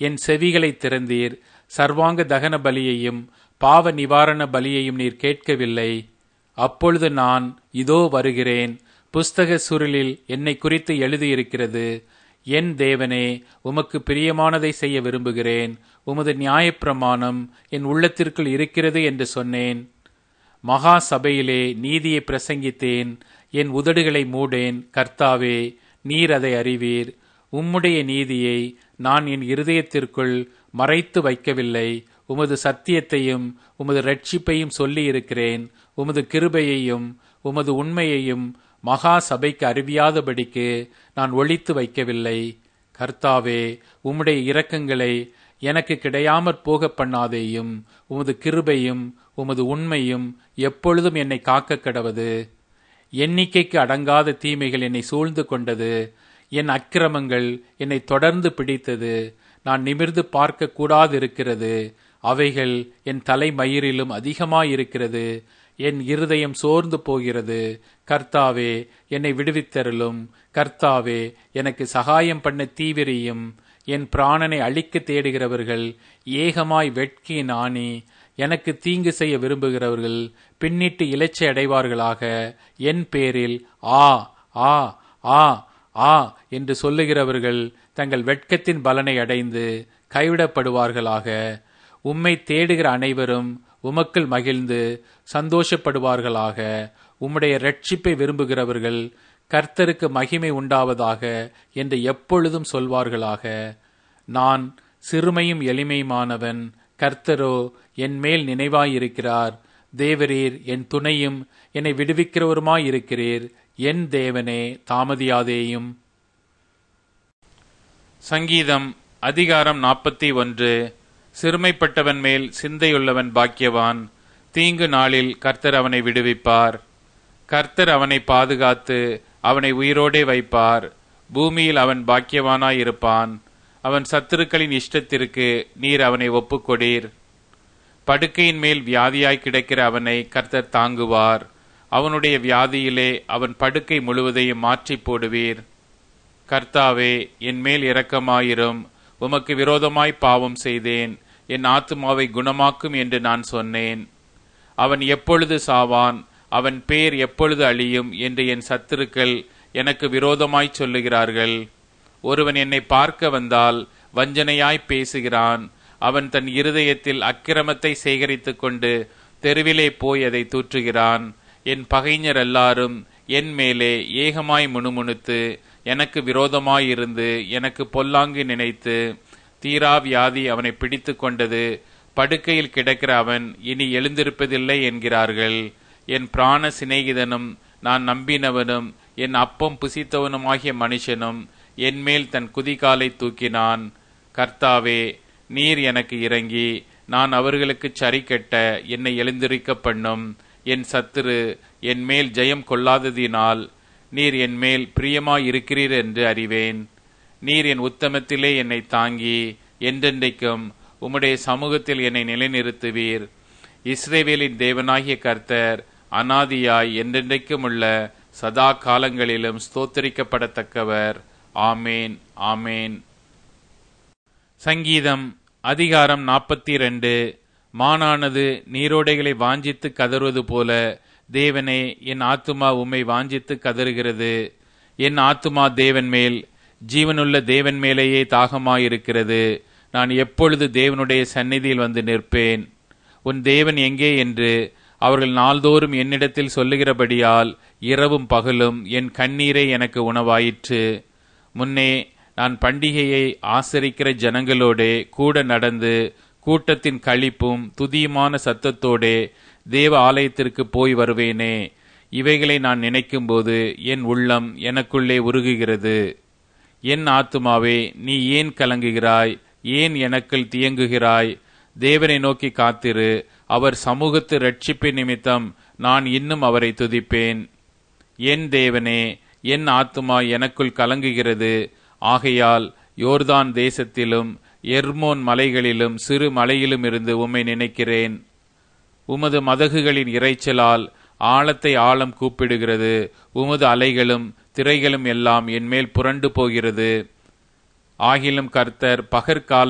என் செவிகளை திறந்தீர் சர்வாங்க தகன பலியையும் பாவ நிவாரண பலியையும் நீர் கேட்கவில்லை அப்பொழுது நான் இதோ வருகிறேன் புஸ்தக சுருளில் என்னை குறித்து எழுதியிருக்கிறது என் தேவனே உமக்கு பிரியமானதை செய்ய விரும்புகிறேன் உமது நியாயப்பிரமாணம் என் உள்ளத்திற்குள் இருக்கிறது என்று சொன்னேன் மகா சபையிலே நீதியை பிரசங்கித்தேன் என் உதடுகளை மூடேன் கர்த்தாவே நீர் அதை அறிவீர் உம்முடைய நீதியை நான் என் இருதயத்திற்குள் மறைத்து வைக்கவில்லை உமது சத்தியத்தையும் உமது ரட்சிப்பையும் சொல்லி இருக்கிறேன் உமது கிருபையையும் உமது உண்மையையும் மகா சபைக்கு அறிவியாதபடிக்கு நான் ஒழித்து வைக்கவில்லை கர்த்தாவே உம்முடைய இரக்கங்களை எனக்கு கிடையாமற் போக பண்ணாதேயும் உமது கிருபையும் உமது உண்மையும் எப்பொழுதும் என்னை காக்க கடவது எண்ணிக்கைக்கு அடங்காத தீமைகள் என்னை சூழ்ந்து கொண்டது என் அக்கிரமங்கள் என்னை தொடர்ந்து பிடித்தது நான் நிமிர்ந்து பார்க்க கூடாதிருக்கிறது அவைகள் என் தலைமயிரிலும் அதிகமாயிருக்கிறது என் இருதயம் சோர்ந்து போகிறது கர்த்தாவே என்னை விடுவித்தருளும் கர்த்தாவே எனக்கு சகாயம் பண்ண தீவிரியும் என் பிராணனை அழிக்க தேடுகிறவர்கள் ஏகமாய் வெட்கி நாணி எனக்கு தீங்கு செய்ய விரும்புகிறவர்கள் பின்னிட்டு இலச்சை அடைவார்களாக என் பேரில் ஆ ஆ ஆ ஆ என்று சொல்லுகிறவர்கள் தங்கள் வெட்கத்தின் பலனை அடைந்து கைவிடப்படுவார்களாக உம்மை தேடுகிற அனைவரும் உமக்குள் மகிழ்ந்து சந்தோஷப்படுவார்களாக உம்முடைய ரட்சிப்பை விரும்புகிறவர்கள் கர்த்தருக்கு மகிமை உண்டாவதாக என்று எப்பொழுதும் சொல்வார்களாக நான் சிறுமையும் எளிமையுமானவன் கர்த்தரோ என் மேல் நினைவாயிருக்கிறார் தேவரீர் என் துணையும் என்னை விடுவிக்கிறவருமாயிருக்கிறீர் என் தேவனே தாமதியாதேயும் சங்கீதம் அதிகாரம் நாற்பத்தி ஒன்று சிறுமைப்பட்டவன் மேல் சிந்தையுள்ளவன் பாக்கியவான் தீங்கு நாளில் கர்த்தர் அவனை விடுவிப்பார் கர்த்தர் அவனை பாதுகாத்து அவனை உயிரோடே வைப்பார் பூமியில் அவன் பாக்கியவானாயிருப்பான் அவன் சத்துருக்களின் இஷ்டத்திற்கு நீர் அவனை ஒப்புக்கொடீர் படுக்கையின் மேல் வியாதியாய் கிடக்கிற அவனை கர்த்தர் தாங்குவார் அவனுடைய வியாதியிலே அவன் படுக்கை முழுவதையும் மாற்றி போடுவீர் கர்த்தாவே என் மேல் இரக்கமாயிரும் உமக்கு விரோதமாய் பாவம் செய்தேன் என் ஆத்துமாவை குணமாக்கும் என்று நான் சொன்னேன் அவன் எப்பொழுது சாவான் அவன் பேர் எப்பொழுது அழியும் என்று என் சத்துருக்கள் எனக்கு விரோதமாய் சொல்லுகிறார்கள் ஒருவன் என்னை பார்க்க வந்தால் வஞ்சனையாய் பேசுகிறான் அவன் தன் இருதயத்தில் அக்கிரமத்தை சேகரித்துக் கொண்டு தெருவிலே போய் அதை தூற்றுகிறான் என் பகைஞர் எல்லாரும் என் மேலே ஏகமாய் முணுமுணுத்து எனக்கு விரோதமாயிருந்து எனக்கு பொல்லாங்கு நினைத்து தீரா வியாதி அவனை பிடித்து கொண்டது படுக்கையில் கிடக்கிற அவன் இனி எழுந்திருப்பதில்லை என்கிறார்கள் என் பிராண சிநேகிதனும் நான் நம்பினவனும் என் அப்பம் புசித்தவனுமாகிய மனுஷனும் என்மேல் தன் குதிகாலை தூக்கினான் கர்த்தாவே நீர் எனக்கு இறங்கி நான் அவர்களுக்கு சரி கட்ட என்னை எழுந்திருக்க பண்ணும் என் சத்துரு என் மேல் ஜெயம் கொள்ளாததினால் நீர் என் மேல் பிரியமாயிருக்கிறீர் என்று அறிவேன் நீர் என் உத்தமத்திலே என்னை தாங்கி என்றென்றைக்கும் உம்முடைய சமூகத்தில் என்னை நிலைநிறுத்துவீர் இஸ்ரேவேலின் தேவனாகிய கர்த்தர் அனாதியாய் என்றென்றைக்கும் உள்ள சதா காலங்களிலும் ஸ்தோத்தரிக்கப்படத்தக்கவர் ஆமேன் ஆமேன் சங்கீதம் அதிகாரம் நாற்பத்தி ரெண்டு மானானது நீரோடைகளை வாஞ்சித்து கதறுவது போல தேவனே என் ஆத்துமா உம்மை வாஞ்சித்து கதறுகிறது என் ஆத்துமா தேவன் மேல் ஜீவனுள்ள தேவன் மேலேயே தாகமாயிருக்கிறது நான் எப்பொழுது தேவனுடைய சந்நிதியில் வந்து நிற்பேன் உன் தேவன் எங்கே என்று அவர்கள் நாள்தோறும் என்னிடத்தில் சொல்லுகிறபடியால் இரவும் பகலும் என் கண்ணீரே எனக்கு உணவாயிற்று முன்னே நான் பண்டிகையை ஆசரிக்கிற ஜனங்களோடே கூட நடந்து கூட்டத்தின் களிப்பும் துதியுமான சத்தத்தோடே தேவ ஆலயத்திற்கு போய் வருவேனே இவைகளை நான் நினைக்கும்போது என் உள்ளம் எனக்குள்ளே உருகுகிறது என் ஆத்துமாவே நீ ஏன் கலங்குகிறாய் ஏன் எனக்குள் தியங்குகிறாய் தேவனை நோக்கி காத்திரு அவர் சமூகத்து ரட்சிப்பின் நிமித்தம் நான் இன்னும் அவரை துதிப்பேன் என் தேவனே என் ஆத்துமா எனக்குள் கலங்குகிறது ஆகையால் யோர்தான் தேசத்திலும் எர்மோன் மலைகளிலும் சிறு மலையிலும் இருந்து உம்மை நினைக்கிறேன் உமது மதகுகளின் இறைச்சலால் ஆழத்தை ஆழம் கூப்பிடுகிறது உமது அலைகளும் திரைகளும் எல்லாம் என்மேல் புரண்டு போகிறது ஆகிலும் கர்த்தர் பகற்கால